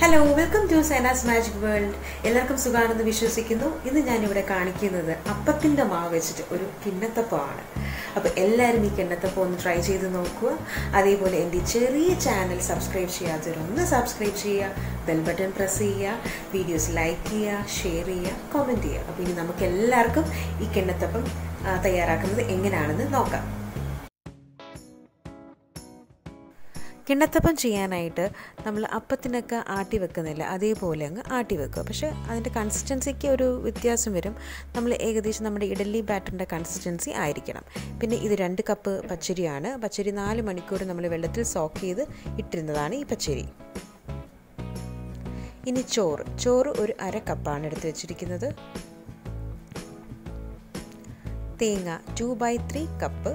hello welcome to Sainas magic world എല്ലാവർക്കും സുഖമാണെന്ന് വിശ്വസിക്കുന്നു ഇന്ന് ഞാനിവിടെ കാണിക്കുന്നത് അപ്പത്തിൻ്റെ മാവ് വെച്ചിട്ട് ഒരു കിണ്ണത്തപ്പമാണ് അപ്പോൾ എല്ലാവരും ഈ കിണ്ണത്തപ്പം ഒന്ന് ട്രൈ ചെയ്ത് നോക്കുക അതേപോലെ എൻ്റെ ഈ ചെറിയ ചാനൽ സബ്സ്ക്രൈബ് ചെയ്യാത്തവരൊന്ന് സബ്സ്ക്രൈബ് ചെയ്യുക ബെൽ ബട്ടൺ പ്രസ് ചെയ്യുക വീഡിയോസ് ലൈക്ക് ചെയ്യുക ഷെയർ ചെയ്യുക കമൻറ്റ് ചെയ്യുക അപ്പോൾ ഇനി നമുക്ക് എല്ലാവർക്കും ഈ കിണ്ണത്തപ്പം ആ, തയ്യാറാക്കുന്നത് എങ്ങനെയാണെന്ന് നോക്കാം കിണ്ണത്തപ്പം ചെയ്യാനായിട്ട് നമ്മൾ അപ്പത്തിനൊക്കെ ആട്ടി വെക്കുന്നില്ല അതേപോലെ അങ്ങ് ആട്ടി വെക്കുക പക്ഷേ അതിൻ്റെ കൺസിസ്റ്റൻസിക്ക് ഒരു വ്യത്യാസം വരും നമ്മൾ ഏകദേശം നമ്മുടെ ഇഡലി ബാറ്ററിൻ്റെ കൺസിസ്റ്റൻസി ആയിരിക്കണം പിന്നെ ഇത് രണ്ട് കപ്പ് പച്ചരിയാണ് പച്ചരി നാല് മണിക്കൂർ നമ്മൾ വെള്ളത്തിൽ സോക്ക് ചെയ്ത് ഇട്ടിരുന്നതാണ് ഈ പച്ചരി ഇനി ചോറ് ചോറ് ഒരു അര കപ്പാണ് എടുത്ത് വെച്ചിരിക്കുന്നത് തേങ്ങ ടു ബൈ ത്രീ കപ്പ്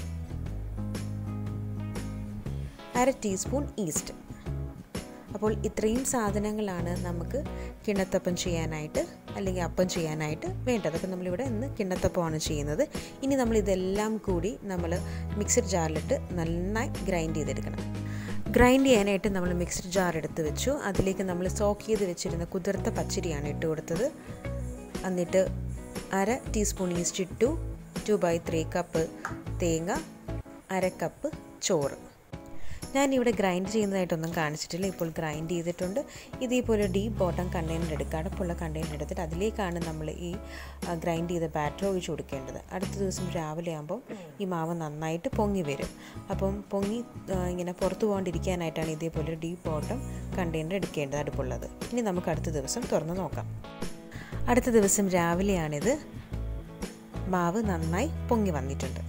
അര ടീസ്പൂൺ ഈസ്റ്റ് അപ്പോൾ ഇത്രയും സാധനങ്ങളാണ് നമുക്ക് കിണ്ണത്തപ്പം ചെയ്യാനായിട്ട് അല്ലെങ്കിൽ അപ്പം ചെയ്യാനായിട്ട് വേണ്ടത് അപ്പോൾ നമ്മളിവിടെ ഇന്ന് കിണ്ണത്തപ്പമാണ് ചെയ്യുന്നത് ഇനി നമ്മൾ ഇതെല്ലാം കൂടി നമ്മൾ മിക്സർ ജാറിലിട്ട് നന്നായി ഗ്രൈൻഡ് ചെയ്തെടുക്കണം ഗ്രൈൻഡ് ചെയ്യാനായിട്ട് നമ്മൾ മിക്സർ ജാർ എടുത്ത് വെച്ചു അതിലേക്ക് നമ്മൾ സോക്ക് ചെയ്ത് വെച്ചിരുന്ന കുതിർത്ത പച്ചരിയാണ് ഇട്ട് കൊടുത്തത് എന്നിട്ട് അര ടീസ്പൂൺ ഈസ്റ്റ് ഇട്ടു ടു ബൈ ത്രീ കപ്പ് തേങ്ങ അര കപ്പ് ചോറ് ഞാനിവിടെ ഗ്രൈൻഡ് ചെയ്യുന്നതായിട്ടൊന്നും കാണിച്ചിട്ടില്ല ഇപ്പോൾ ഗ്രൈൻഡ് ചെയ്തിട്ടുണ്ട് ഇതേപോലെ ഡീപ്പ് ബോട്ടം കണ്ടെയ്നർ എടുക്കുക അടപ്പുള്ള കണ്ടെയ്നർ എടുത്തിട്ട് അതിലേക്കാണ് നമ്മൾ ഈ ഗ്രൈൻഡ് ചെയ്ത ബാറ്റർ ഒഴിച്ചു കൊടുക്കേണ്ടത് അടുത്ത ദിവസം രാവിലെ ആകുമ്പോൾ ഈ മാവ് നന്നായിട്ട് പൊങ്ങി വരും അപ്പം പൊങ്ങി ആ, ഇങ്ങനെ പുറത്തു പോകാണ്ടിരിക്കാനായിട്ടാണ് ഇതേപോലെ ഡീപ്പ് ബോട്ടം കണ്ടെയ്നർ എടുക്കേണ്ടത് അടുപ്പുള്ളത് ഇനി നമുക്ക് അടുത്ത ദിവസം തുറന്ന് നോക്കാം അടുത്ത ദിവസം രാവിലെയാണിത് മാവ് നന്നായി പൊങ്ങി വന്നിട്ടുണ്ട്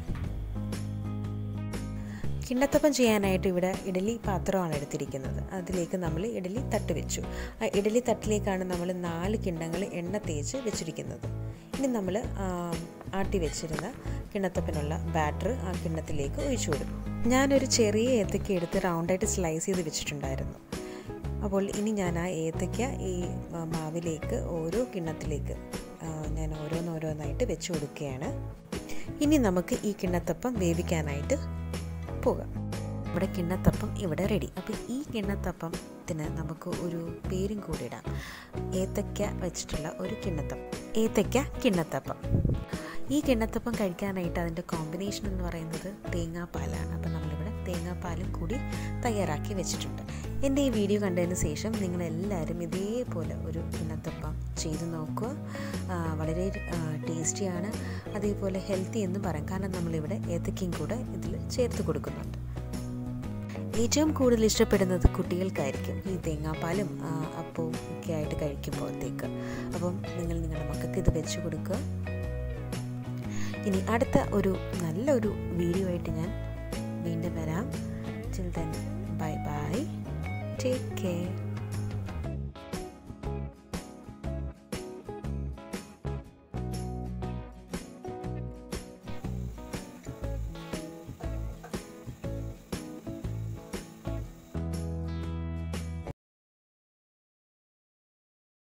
കിണ്ണത്തപ്പം ചെയ്യാനായിട്ട് ഇവിടെ ഇഡലി പാത്രമാണ് എടുത്തിരിക്കുന്നത് അതിലേക്ക് നമ്മൾ ഇഡലി തട്ട് വെച്ചു ആ ഇഡലി തട്ടിലേക്കാണ് നമ്മൾ നാല് കിണ്ണങ്ങൾ എണ്ണ തേച്ച് വെച്ചിരിക്കുന്നത് ഇനി നമ്മൾ ആട്ടി വെച്ചിരുന്ന കിണ്ണത്തപ്പനുള്ള ബാറ്റർ ആ കിണ്ണത്തിലേക്ക് ഒഴിച്ചു കൊടുക്കും ഞാനൊരു ചെറിയ ഏത്തക്ക എടുത്ത് റൗണ്ടായിട്ട് സ്ലൈസ് ചെയ്ത് വെച്ചിട്ടുണ്ടായിരുന്നു അപ്പോൾ ഇനി ഞാൻ ആ ഏത്തയ്ക്ക ഈ ആ, മാവിലേക്ക് ഓരോ കിണ്ണത്തിലേക്ക് ആ, ഞാൻ ഓരോന്നോരോന്നായിട്ട് വെച്ച് കൊടുക്കുകയാണ് ഇനി നമുക്ക് ഈ കിണ്ണത്തപ്പം വേവിക്കാനായിട്ട് പോകാം നമ്മുടെ കിണ്ണത്തപ്പം ഇവിടെ റെഡി അപ്പോൾ ഈ കിണ്ണത്തപ്പത്തിന് നമുക്ക് ഒരു പേരും കൂടി ഇടാം ഏത്തയ്ക്ക വെച്ചിട്ടുള്ള ഒരു കിണ്ണത്തപ്പം ഏത്തയ്ക്ക കിണ്ണത്തപ്പം ഈ കിണ്ണത്തപ്പം കഴിക്കാനായിട്ട് അതിൻ്റെ കോമ്പിനേഷൻ എന്ന് പറയുന്നത് തേങ്ങാപ്പാലാണ് അപ്പോൾ നമ്മളിവിടെ തേങ്ങാപ്പാലും കൂടി തയ്യാറാക്കി വെച്ചിട്ടുണ്ട് എൻ്റെ ഈ വീഡിയോ കണ്ടതിന് ശേഷം നിങ്ങളെല്ലാവരും ഇതേപോലെ ഒരു കിണ്ണത്തപ്പം ചെയ്തു നോക്കുക ആ, വളരെ ടേസ്റ്റിയാണ് അതേപോലെ ഹെൽത്തി എന്ന് പറയാം കാരണം നമ്മളിവിടെ ഏത്തക്കയും കൂടെ ഇതിൽ ചേർത്ത് കൊടുക്കുന്നുണ്ട് ഏറ്റവും കൂടുതൽ ഇഷ്ടപ്പെടുന്നത് കുട്ടികൾക്കായിരിക്കും ഈ തേങ്ങാപ്പാലും ആ, അപ്പവും ഒക്കെ ആയിട്ട് കഴിക്കുമ്പോഴത്തേക്ക് അപ്പം നിങ്ങൾ നിങ്ങളുടെ മക്കൾക്ക് ഇത് വെച്ച് കൊടുക്കുക ഇനി അടുത്ത ഒരു നല്ലൊരു വീഡിയോ ആയിട്ട് ഞാൻ വീണ്ടും വരാം chill then bye bye take care